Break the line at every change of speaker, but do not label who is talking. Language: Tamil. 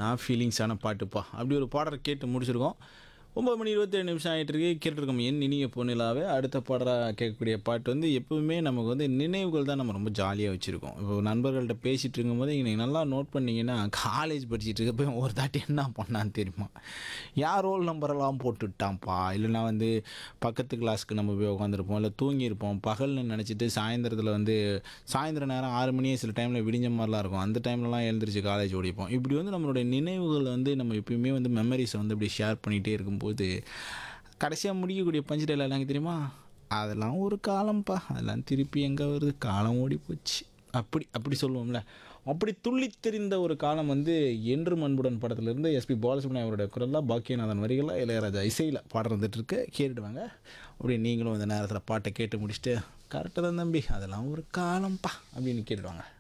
நான் ஃபீலிங்ஸான பாட்டுப்பா அப்படி ஒரு பாடலை கேட்டு முடிச்சிருக்கோம் ஒம்பது மணி இருபத்தேழு நிமிஷம் ஆகிட்டு இருக்கு கேட்டுருக்கோம் என் இனிய பொண்ணிலாவே அடுத்த பாடலாக கேட்கக்கூடிய பாட்டு வந்து எப்பவுமே நமக்கு வந்து நினைவுகள் தான் நம்ம ரொம்ப ஜாலியாக வச்சுருக்கோம் இப்போ நண்பர்கள்ட்ட பேசிகிட்டு இருக்கும்போது நீங்கள் நல்லா நோட் பண்ணீங்கன்னா காலேஜ் படிச்சுட்டு இருக்க போய் ஒரு தாட்டி என்ன பண்ணான்னு தெரியுமா யார் ரோல் நம்பரெல்லாம் போட்டுவிட்டான்ப்பா இல்லைனா வந்து பக்கத்து கிளாஸ்க்கு நம்ம போய் உட்காந்துருப்போம் இல்லை தூங்கியிருப்போம் பகல்னு நினச்சிட்டு சாயந்தரத்தில் வந்து சாயந்தர நேரம் ஆறு மணியே சில டைமில் விடிஞ்ச மாதிரிலாம் இருக்கும் அந்த டைம்லலாம் எழுந்திரிச்சு காலேஜ் ஓடிப்போம் இப்படி வந்து நம்மளுடைய நினைவுகள் வந்து நம்ம எப்பயுமே வந்து மெமரிஸை வந்து அப்படி ஷேர் பண்ணிகிட்டே இருக்கும்போது கடைசியாக முடிக்கக்கூடிய பஞ்சு டைலாக் எனக்கு தெரியுமா அதெல்லாம் ஒரு காலம்ப்பா அதெல்லாம் திருப்பி எங்கே வருது காலம் ஓடி போச்சு அப்படி அப்படி சொல்லுவோம்ல அப்படி துள்ளித் தெரிந்த ஒரு காலம் வந்து என்று மண்புடன் படத்துலேருந்து எஸ்பி பாலசுப்ரமணியம் அவருடைய குரலாக பாக்கியநாதன் வரிகளில் இளையராஜா இசையில் பாடம் வந்துட்டுருக்கு கேட்டுடுவாங்க அப்படி நீங்களும் இந்த நேரத்தில் பாட்டை கேட்டு முடிச்சுட்டு கரெக்டாக தான் தம்பி அதெல்லாம் ஒரு காலம்ப்பா அப்படின்னு கேட்டுடுவாங்க